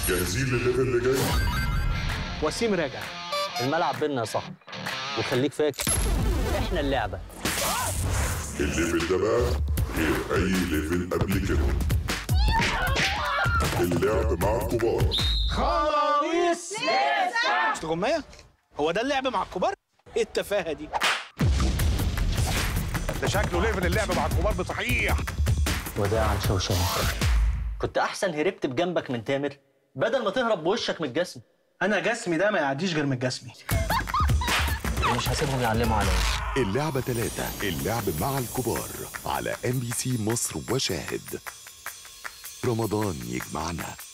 جاهزين للليفل اللي جاي وسيم راجع الملعب بينا يا صاحبي وخليك فاكر احنا اللعبه الليفل ده بقى غير اي ليفل قبل كده اللعب مع الكبار استغمايه هو ده اللعب مع الكبار ايه التفاهه دي ده شكله ليفل اللعب مع الكبار بصحيح وداعا شوشان كنت احسن هربت بجنبك من تامر بدل ما تهرب بوشك من الجسم انا جسمي ده ما يعديش غير من جسمي مش هسيبهم يعلموا عليا اللعبة ثلاثة اللعب مع الكبار على ام بي سي مصر وشاهد رمضان يجمعنا